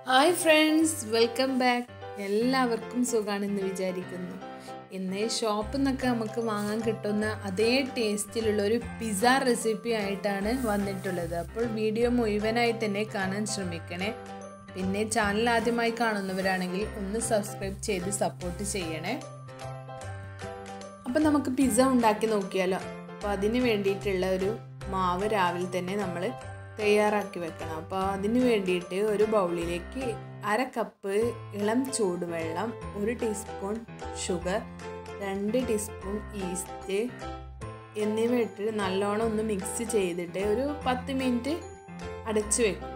hi friends welcome back എല്ലാവർക്കും സുഖാണെന്ന് വിചാരിക്കുന്നു ഇന്ന് ഷോപ്പിൽ നിന്നൊക്കെ നമുക്ക് വാങ്ങാൻ കിട്ടുന്ന അതേ ടേസ്റ്റിലുള്ള ഒരു പിസ്സ റെസിപ്പി ആയിട്ടാണ് വന്നിട്ടുള്ളത് അപ്പോൾ വീഡിയോ മുഴുവനായി തന്നെ കാണാൻ ശ്രമിക്കണേ പിന്നെ ചാനൽ ആദ്യമായി കാണുന്നവരാണെങ്കിൽ ഒന്ന് സബ്സ്ക്രൈബ് ചെയ്ത് സപ്പോർട്ട് ചെയ്യണേ അപ്പം നമുക്ക് പിസ്സ ഉണ്ടാക്കി നോക്കിയാലോ അപ്പോൾ അതിന് വേണ്ടിയിട്ടുള്ള ഒരു മാവ് രാവിലെ തന്നെ നമ്മൾ തയ്യാറാക്കി വെക്കണം അപ്പോൾ അതിന് വേണ്ടിയിട്ട് ഒരു ബൗളിലേക്ക് അര കപ്പ് ഇളം ചൂടുവെള്ളം ഒരു ടീസ്പൂൺ ഷുഗർ രണ്ട് ടീസ്പൂൺ ഈസ്റ്റ് എന്നിവ ഇട്ട് നല്ലോണം ഒന്ന് മിക്സ് ചെയ്തിട്ട് ഒരു പത്ത് മിനിറ്റ് അടച്ചു വെക്കുക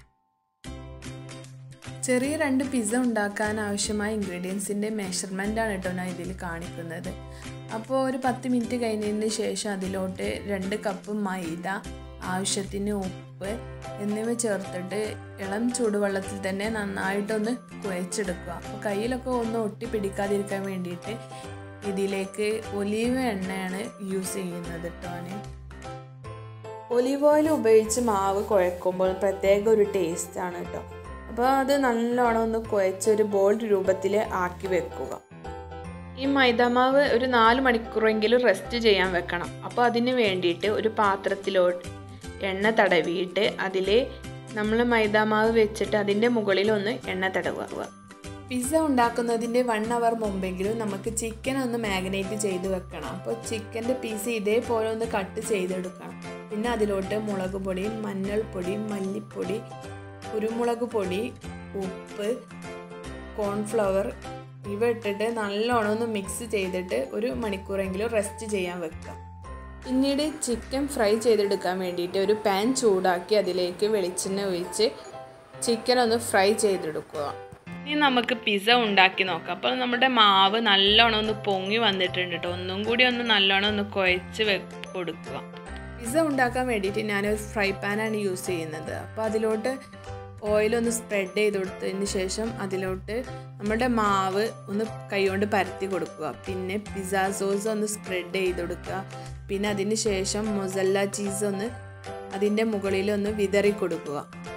ചെറിയ രണ്ട് പിസ്സ ഉണ്ടാക്കാൻ ആവശ്യമായ ഇൻഗ്രീഡിയൻസിൻ്റെ മെഷർമെൻ്റാണ് കേട്ടോ ഞാൻ ഇതിൽ കാണിക്കുന്നത് അപ്പോൾ ഒരു പത്ത് മിനിറ്റ് കഴിഞ്ഞതിന് ശേഷം അതിലോട്ട് രണ്ട് കപ്പ് മൈദ ആവശ്യത്തിന് ഉപ്പ് എന്നിവ ചേർത്തിട്ട് ഇളം ചൂടുവെള്ളത്തിൽ തന്നെ നന്നായിട്ടൊന്ന് കുഴച്ചെടുക്കുക അപ്പോൾ കയ്യിലൊക്കെ ഒന്ന് ഒട്ടി പിടിക്കാതിരിക്കാൻ വേണ്ടിയിട്ട് ഇതിലേക്ക് ഒലീവ് എണ്ണയാണ് യൂസ് ചെയ്യുന്നത് കേട്ടോ ഞാൻ ഒലീവ് ഓയിൽ ഉപയോഗിച്ച് മാവ് കുഴക്കുമ്പോൾ പ്രത്യേക ഒരു ടേസ്റ്റാണ് കേട്ടോ അപ്പോൾ അത് നല്ലോണം ഒന്ന് കുഴച്ചൊരു ബോൾ രൂപത്തിൽ ആക്കി വെക്കുക ഈ മൈദാമാവ് ഒരു നാല് മണിക്കൂറെങ്കിലും റെസ്റ്റ് ചെയ്യാൻ വെക്കണം അപ്പോൾ അതിന് വേണ്ടിയിട്ട് ഒരു പാത്രത്തിലോട്ട് എണ്ണ തടവിയിട്ട് അതിൽ നമ്മൾ മൈദാമാവ് വെച്ചിട്ട് അതിൻ്റെ മുകളിൽ ഒന്ന് എണ്ണ തടവുക പിസ്സ ഉണ്ടാക്കുന്നതിൻ്റെ വൺ അവർ മുമ്പെങ്കിലും നമുക്ക് ചിക്കൻ ഒന്ന് മാഗ്നേറ്റ് ചെയ്ത് വെക്കണം അപ്പോൾ ചിക്കൻ്റെ പീസ് ഇതേപോലെ ഒന്ന് കട്ട് ചെയ്തെടുക്കണം പിന്നെ അതിലോട്ട് മുളക് പൊടി മഞ്ഞൾപ്പൊടി മല്ലിപ്പൊടി കുരുമുളക് പൊടി ഉപ്പ് കോൺഫ്ലവർ ഇവ ഇട്ടിട്ട് നല്ലോണം ഒന്ന് മിക്സ് ചെയ്തിട്ട് ഒരു മണിക്കൂറെങ്കിലും റെസ്റ്റ് ചെയ്യാൻ വെക്കുക പിന്നീട് ചിക്കൻ ഫ്രൈ ചെയ്തെടുക്കാൻ വേണ്ടിയിട്ട് ഒരു പാൻ ചൂടാക്കി അതിലേക്ക് വെളിച്ചെണ്ണ ഒഴിച്ച് ചിക്കൻ ഒന്ന് ഫ്രൈ ചെയ്തെടുക്കുക ഇനി നമുക്ക് പിസ്സ ഉണ്ടാക്കി നോക്കാം അപ്പോൾ നമ്മുടെ മാവ് നല്ലോണം ഒന്ന് പൊങ്ങി വന്നിട്ടുണ്ട് കേട്ടോ ഒന്നും കൂടി ഒന്ന് നല്ലോണം ഒന്ന് കുഴച്ച് വെ കൊടുക്കുക പിസ്സ ഉണ്ടാക്കാൻ വേണ്ടിയിട്ട് ഞാനൊരു ഫ്രൈ പാനാണ് യൂസ് ചെയ്യുന്നത് അപ്പോൾ അതിലോട്ട് ഓയിലൊന്ന് സ്പ്രെഡ് ചെയ്ത് കൊടുത്തതിന് ശേഷം അതിലോട്ട് നമ്മുടെ മാവ് ഒന്ന് കൈകൊണ്ട് പരത്തി കൊടുക്കുക പിന്നെ പിസ്സ സോസ് ഒന്ന് സ്പ്രെഡ് ചെയ്ത് കൊടുക്കുക പിന്നെ അതിന് ശേഷം മൊസല്ല ചീസ് ഒന്ന് അതിൻ്റെ മുകളിൽ ഒന്ന് വിതറി കൊടുക്കുക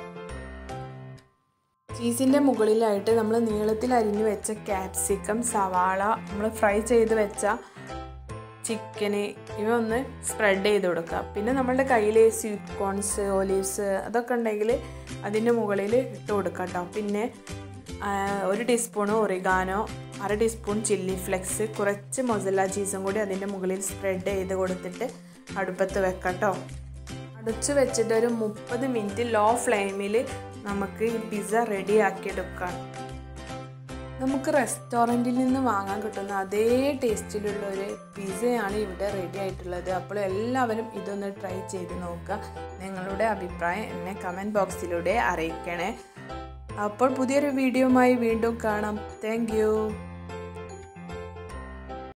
ചീസിൻ്റെ മുകളിലായിട്ട് നമ്മൾ നീളത്തിൽ അരിഞ്ഞു വെച്ച ക്യാപ്സിക്കം സവാള നമ്മൾ ഫ്രൈ ചെയ്ത് വെച്ച ചിക്കന് ഇവ ഒന്ന് സ്പ്രെഡ് ചെയ്ത് കൊടുക്കുക പിന്നെ നമ്മളുടെ കയ്യിൽ സ്വീറ്റ് കോൺസ് ഒലീവ്സ് അതൊക്കെ ഉണ്ടെങ്കിൽ അതിൻ്റെ മുകളിൽ ഇട്ട് കൊടുക്കുക കേട്ടോ പിന്നെ ഒരു ടീസ്പൂൺ ഒറിഗാനോ അര ടീസ്പൂൺ ചില്ലി ഫ്ലെക്സ് കുറച്ച് മൊസല്ല ചീസും കൂടി അതിൻ്റെ മുകളിൽ സ്പ്രെഡ് ചെയ്ത് കൊടുത്തിട്ട് അടുപ്പത്ത് വെക്കാം കേട്ടോ അടച്ചു വെച്ചിട്ട് ഒരു മുപ്പത് മിനിറ്റ് ലോ ഫ്ലെയിമിൽ നമുക്ക് ഈ പിസ്സ റെഡി ആക്കിയെടുക്കാം നമുക്ക് റെസ്റ്റോറൻറ്റിൽ നിന്ന് വാങ്ങാൻ കിട്ടുന്ന അതേ ടേസ്റ്റിലുള്ള ഒരു പിസ്സയാണ് ഇവിടെ റെഡി ആയിട്ടുള്ളത് അപ്പോൾ എല്ലാവരും ഇതൊന്ന് ട്രൈ ചെയ്ത് നോക്കുക നിങ്ങളുടെ അഭിപ്രായം എന്നെ കമൻറ്റ് ബോക്സിലൂടെ അറിയിക്കണേ അപ്പോൾ പുതിയൊരു വീഡിയോയുമായി വീണ്ടും കാണാം താങ്ക്